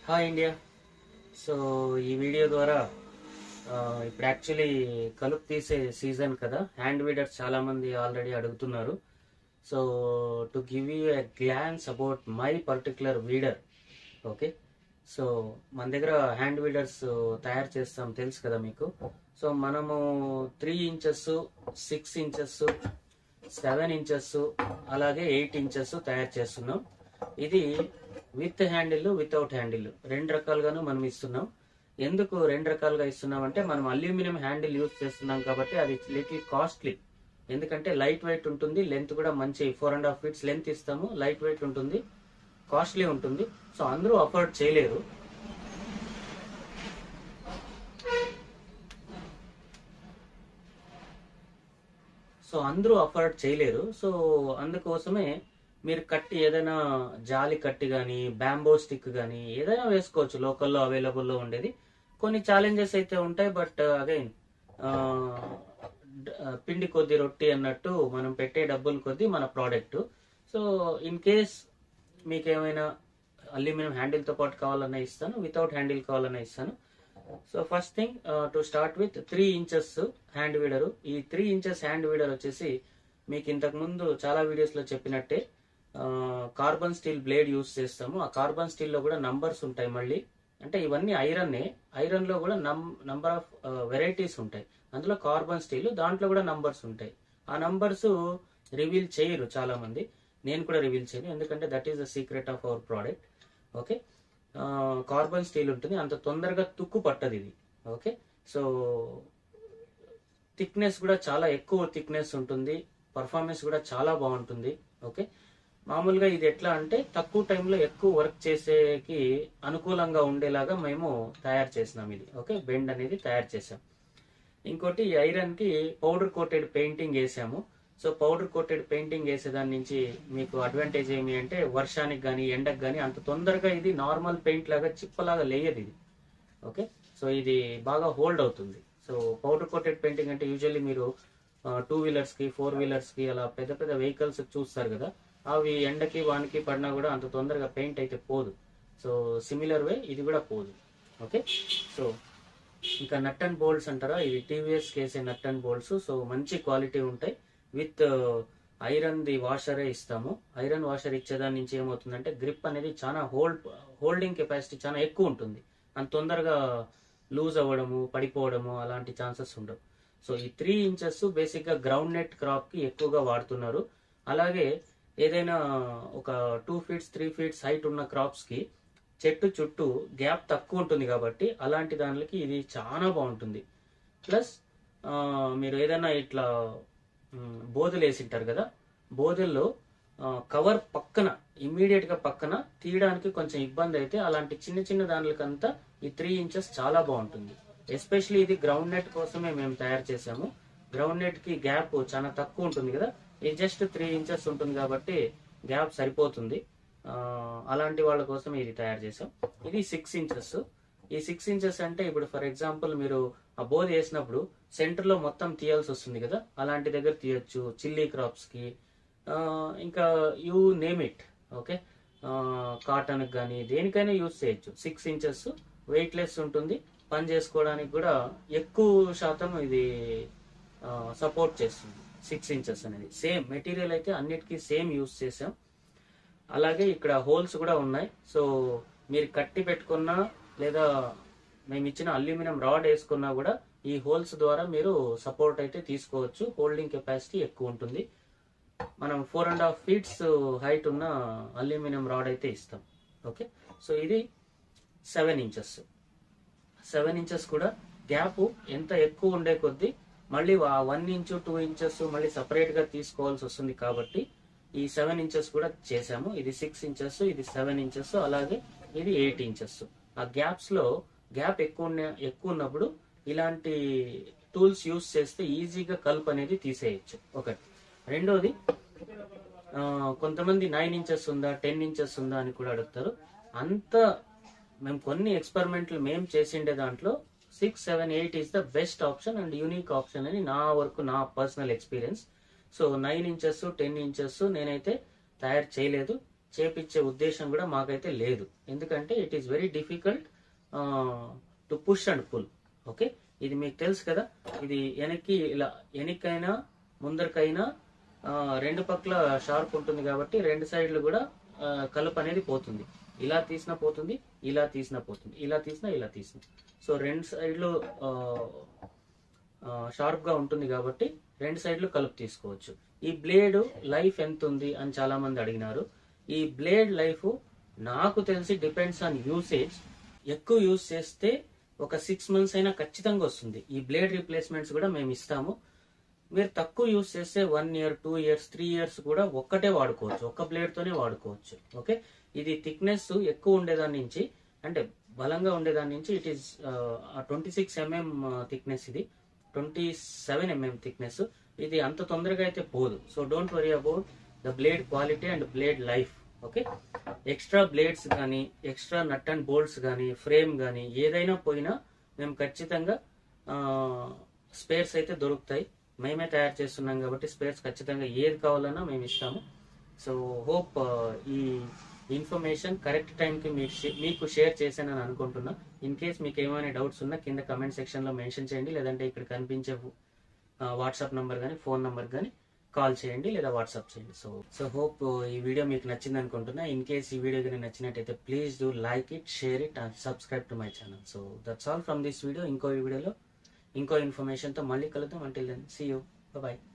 hi India so ఈ video ద్వారా ఆ, ఇప్పుడు యాక్చువల్లీ కలుపు తీసే సీజన్ కదా హ్యాండ్ వీడర్స్ చాలా మంది ఆల్రెడీ అడుగుతున్నారు so to give you a glance about my particular weeder okay so మన దగ్గర హ్యాండ్ వీడర్స్ తయారు చేస్తాం తెలుసు కదా మీకు సో మనము three inches six inches seven inches అలాగే ఎయిట్ ఇంచెస్ తయారు చేస్తున్నాం ఇది విత్ హ్యాండిల్ వితౌట్ హ్యాండిల్ రెండు రకాలుగాను మనం ఇస్తున్నాం ఎందుకు రెండు రకాలుగా ఇస్తున్నాం అంటే మనం అల్యూమినియం హ్యాండిల్ యూజ్ చేస్తున్నాం కాబట్టి అది లిటిల్ కాస్ట్లీ ఎందుకంటే లైట్ వెయిట్ ఉంటుంది లెంత్ కూడా మంచి four and half feets length ఇస్తాము లైట్ వెయిట్ ఉంటుంది కాస్ట్లీ ఉంటుంది సో అందరూ అఫోర్డ్ చేయలేరు సో అందరూ అఫోర్డ్ చేయలేరు సో అందుకోసమే మీరు కట్టి ఏదైనా జాలి కట్టి కానీ బ్యాంబో స్టిక్ కానీ ఏదైనా వేసుకోవచ్చు లోకల్లో అవైలబుల్లో ఉండేది కొన్ని ఛాలెంజెస్ అయితే ఉంటాయి బట్ అగైన్ పిండి కొద్ది రొట్టి అన్నట్టు మనం పెట్టే డబ్బులు కొద్ది మన ప్రోడక్ట్ సో ఇన్ కేస్ మీకు ఏమైనా అల్యూమినియం హ్యాండిల్తో పాటు కావాలన్నా ఇస్తాను వితౌట్ హ్యాండిల్ కావాలన్నా ఇస్తాను so first thing to start with three inches hand weeder ఈ త్రీ ఇంచెస్ హ్యాండ్ వీడర్ వచ్చేసి మీకు ఇంతకు ముందు చాలా వీడియోస్ లో చెప్పినట్టే కార్బన్ స్టీల్ బ్లేడ్ యూస్ చేస్తాము ఆ కార్బన్ స్టీల్ లో కూడా నంబర్స్ ఉంటాయి మళ్ళీ అంటే ఇవన్నీ ఐరన్ ఐరన్ లో కూడా నంబర్ ఆఫ్ వెరైటీస్ ఉంటాయి అందులో కార్బన్ స్టీల్ దాంట్లో కూడా నంబర్స్ ఉంటాయి ఆ నంబర్స్ రివీల్ చేయరు చాలా మంది నేను కూడా రివీల్ చేయను ఎందుకంటే that is the secret of our product okay carbon steel ఉంటుంది అంత తొందరగా తుక్కు పట్టదు ఇది ఓకే సో థిక్నెస్ కూడా చాలా ఎక్కువ థిక్నెస్ ఉంటుంది పర్ఫార్మెన్స్ కూడా చాలా బాగుంటుంది ఓకే మామూలుగా ఇది ఎట్లా అంటే తక్కువ టైంలో ఎక్కువ వర్క్ చేసేకి అనుకూలంగా ఉండేలాగా మేము తయారు చేసినాం ఇది ఓకే బెండ్ అనేది తయారు చేసాం ఇంకోటి ఈ ఐరన్ కి పౌడర్ కోటెడ్ పెయింటింగ్ వేసాము సో పౌడర్ కోటెడ్ పెయింటింగ్ వేసేదాని నుంచి మీకు అడ్వాంటేజ్ ఏమి అంటే వర్షానికి కానీ ఎండకు కానీ అంత తొందరగా ఇది నార్మల్ పెయింట్ లాగా చిప్పలాగా లేయదు ఇది ఓకే సో ఇది బాగా హోల్డ్ అవుతుంది సో పౌడర్ కోటెడ్ పెయింటింగ్ అంటే యూజువల్లీ మీరు టూ వీలర్స్ కి ఫోర్ వీలర్స్ కి అలా పెద్ద పెద్ద వెహికల్స్ చూస్తారు కదా అవి ఎండకి వానికి పడినా కూడా అంత తొందరగా పెయింట్ అయితే పోదు సో సిమిలర్ వే ఇది కూడా పోదు ఓకే సో ఇంకా నట్ అండ్ బోల్ట్స్ అంటారా ఇవి టీవీఎస్ కేసే నట్ అండ్ బోల్ట్స్ సో మంచి క్వాలిటీ ఉంటాయి విత్ ఐరన్ ది వాషరే ఇస్తాము ఐరన్ వాషర్ ఇచ్చేదాని నుంచి ఏమవుతుందంటే గ్రిప్ అనేది చాలా హోల్డ్ హోల్డింగ్ కెపాసిటీ చాలా ఎక్కువ ఉంటుంది అంత తొందరగా లూజ్ అవ్వడము పడిపోవడము అలాంటి ఛాన్సెస్ ఉండవు సో ఈ త్రీ ఇంచెస్ బేసిక్ గా గ్రౌండ్ నెట్ క్రాప్ కి ఎక్కువగా వాడుతున్నారు అలాగే ఏదైనా ఒక two feets three feets height ఉన్న క్రాప్స్ కి చెట్టు చుట్టూ గ్యాప్ తక్కువ ఉంటుంది కాబట్టి అలాంటి దానికి ఇది చాలా బాగుంటుంది ప్లస్ మీరు ఏదైనా ఇట్లా మ్, బోదెలు వేసింటారు కదా బోదెల్లో కవర్ పక్కన ఇమ్మీడియట్ గా పక్కన తీయడానికి కొంచెం ఇబ్బంది అయితే అలాంటి చిన్న చిన్న దానికంతా ఈ త్రీ ఇంచెస్ చాలా బాగుంటుంది ఎస్పెషలీ ఇది గ్రౌండ్ నెట్ కోసమే మేము తయారు చేసాము గ్రౌండ్ నెట్ కి గ్యాప్ చాలా తక్కువ ఉంటుంది కదా ఇది జస్ట్ త్రీ ఇంచెస్ ఉంటుంది కాబట్టి గ్యాప్ సరిపోతుంది ఆ, అలాంటి వాళ్ళ కోసం ఇది తయారు చేసాం ఇది సిక్స్ ఇంచెస్ ఈ సిక్స్ ఇంచెస్ అంటే ఇప్పుడు ఫర్ ఎగ్జాంపుల్ మీరు ఆ బోధ వేసినప్పుడు సెంటర్ లో మొత్తం తీయాల్సి వస్తుంది కదా అలాంటి దగ్గర తీయొచ్చు చిల్లీ క్రాప్స్ కి ఆ, ఇంకా you name it okay cotton కానీ దేనికైనా యూజ్ చేయొచ్చు సిక్స్ ఇంచెస్ వెయిట్ లెస్ ఉంటుంది పని చేసుకోవడానికి కూడా ఎక్కువ శాతం ఇది సపోర్ట్ చేస్తుంది సిక్స్ ఇంచెస్ అనేది సేమ్ మెటీరియల్ అయితే అన్నిటికీ సేమ్ యూజ్ చేసాం అలాగే ఇక్కడ హోల్స్ కూడా ఉన్నాయి సో మీరు కట్టి పెట్టుకున్నా లేదా మేము ఇచ్చిన అల్యూమినియం రాడ్ వేసుకున్నా కూడా ఈ హోల్స్ ద్వారా మీరు సపోర్ట్ అయితే తీసుకోవచ్చు హోల్డింగ్ కెపాసిటీ ఎక్కువ ఉంటుంది మనం four and half feets height ఉన్న అల్యూమినియం రాడ్ అయితే ఇస్తాం ఓకే సో ఇది సెవెన్ ఇంచెస్ సెవెన్ ఇంచెస్ కూడా గ్యాప్ ఎంత ఎక్కువ ఉండే కొద్దీ మళ్ళీ వన్ ఇంచు టూ ఇంచెస్ మళ్ళీ సపరేట్ గా తీసుకోవాల్సి వస్తుంది కాబట్టి ఈ సెవెన్ ఇంచెస్ కూడా చేసాము ఇది సిక్స్ ఇంచెస్ ఇది సెవెన్ ఇంచెస్ అలాగే ఇది ఎయిట్ ఇంచెస్ ఆ గ్యాప్స్ లో గ్యాప్ ఎక్కువ ఉన్న- ఎక్కువ ఉన్నప్పుడు ఇలాంటి టూల్స్ యూస్ చేస్తే ఈజీగా కలుపు అనేది తీసేయచ్చు ఒకటి రెండోది ఆ, కొంతమంది నైన్ ఇంచెస్ ఉందా టెన్ ఇంచెస్ ఉందా అని కూడా అడుగుతారు అంత మేము కొన్ని ఎక్స్పెరిమెంట్లు మేము చేసిండే దాంట్లో six seven eight is the best option and unique option అని నా వరకు నా personal experience so nine inches ten inches నేనైతే తయారు చేయలేదు చేపించే ఉద్దేశం కూడా మాకైతే లేదు ఎందుకంటే it is very difficult to push and pull okay ఇది మీకు తెలుసు కదా ఇది వెనక్కి ఇలా వెనక్కైనా ముందరికైనా ఆ, రెండు పక్కల షార్ప్ ఉంటుంది కాబట్టి రెండు సైడ్లు కూడా ఆ, కలుపు అనేది పోతుంది ఇలా తీసినా పోతుంది ఇలా తీసినా పోతుంది ఇలా తీసినా ఇలా తీసినా సో రెండు సైడ్లు షార్ప్ గా ఉంటుంది కాబట్టి రెండు సైడ్లు కలుపు తీసుకోవచ్చు ఈ బ్లేడ్ లైఫ్ ఎంత ఉంది అని చాలా మంది అడిగినారు ఈ బ్లేడ్ లైఫ్ నాకు తెలిసి డిపెండ్స్ ఆన్ యూసేజ్ ఎక్కువ యూజ్ చేస్తే ఒక సిక్స్ మంత్స్ అయినా ఖచ్చితంగా వస్తుంది ఈ బ్లేడ్ రీప్లేస్మెంట్స్ కూడా మేము ఇస్తాము మీరు తక్కువ యూస్ చేస్తే one year two years three years కూడా ఒక్కటే వాడుకోవచ్చు ఒక్క బ్లేడ్ తోనే వాడుకోవచ్చు ఓకే ఇది థిక్నెస్ ఎక్కువ ఉండేదాని నుంచి అంటే బలంగా ఉండేదాని నుంచి it is twenty six mm thickness ఇది ట్వంటీ సెవెన్ ఎంఎం థిక్నెస్ ఇది అంత తొందరగా అయితే పోదు so don't worry about the blade quality and blade life okay extra blades కానీ ఎక్స్ట్రా నట్ అండ్ బోల్ట్స్ కానీ ఫ్రేమ్ కానీ ఏదైనా పోయినా మేము ఖచ్చితంగా స్పేర్స్ అయితే దొరుకుతాయి మేమే తయారు చేస్తున్నాం కాబట్టి స్పేర్స్ ఖచ్చితంగా ఏది కావాలన్నా మేము ఇస్తాము సో హోప్ ఈ ఇన్ఫర్మేషన్ కరెక్ట్ టైంకి మీకు షే- మీకు షేర్ చేశానని అనుకుంటున్నా ఇన్ కేస్ మీకు ఏమైనా డౌట్స్ ఉన్నా కింద కమెంట్ సెక్షన్లో మెన్షన్ చేయండి లేదంటే ఇక్కడ కనిపించే వాట్సాప్ నంబర్ కానీ ఫోన్ నంబర్ కానీ కాల్ చేయండి లేదా వాట్సాప్ చేయండి సో సో హోప్ ఈ వీడియో మీకు నచ్చింది అనుకుంటున్నా ఇన్ కేస్ ఈ వీడియో కానీ నచ్చినట్టయితే please do like it share it and subscribe to my channel so that's all from this video ఇంకో వీడియోలో ఇంకో ఇన్ఫర్మేషన్తో మళ్ళీ కలుద్దాం until then see you bye